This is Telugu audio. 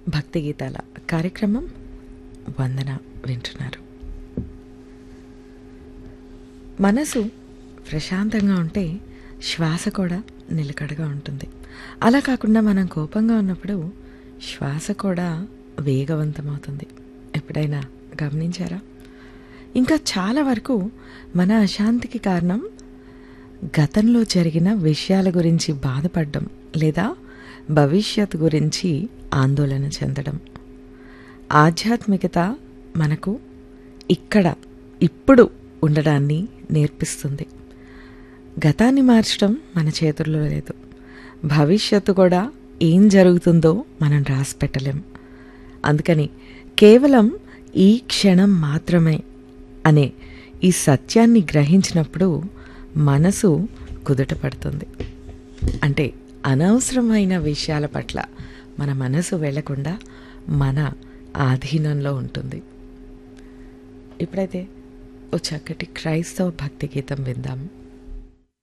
భక్తి గీతాల కార్యక్రమం వందన వింటున్నారు మనసు ప్రశాంతంగా ఉంటే శ్వాస కూడా నిలకడగా ఉంటుంది అలా కాకుండా మనం కోపంగా ఉన్నప్పుడు శ్వాస కూడా వేగవంతమవుతుంది ఎప్పుడైనా గమనించారా ఇంకా చాలా వరకు మన అశాంతికి కారణం గతంలో జరిగిన విషయాల గురించి బాధపడడం లేదా భవిష్యత్ గురించి ఆందోళన చెందడం ఆధ్యాత్మికత మనకు ఇక్కడ ఇప్పుడు ఉండడాన్ని నేర్పిస్తుంది గతాన్ని మార్చడం మన చేతుల్లో లేదు భవిష్యత్తు కూడా ఏం జరుగుతుందో మనం రాసి పెట్టలేం అందుకని కేవలం ఈ క్షణం మాత్రమే అనే ఈ సత్యాన్ని గ్రహించినప్పుడు మనసు కుదుట పడుతుంది అంటే అనవసరమైన విషయాల పట్ల మన మనసు వెళ్లకుండా మన ఆధీనంలో ఉంటుంది ఇప్పుడైతే ఓ చక్కటి క్రైస్తవ భక్తి గీతం విందాం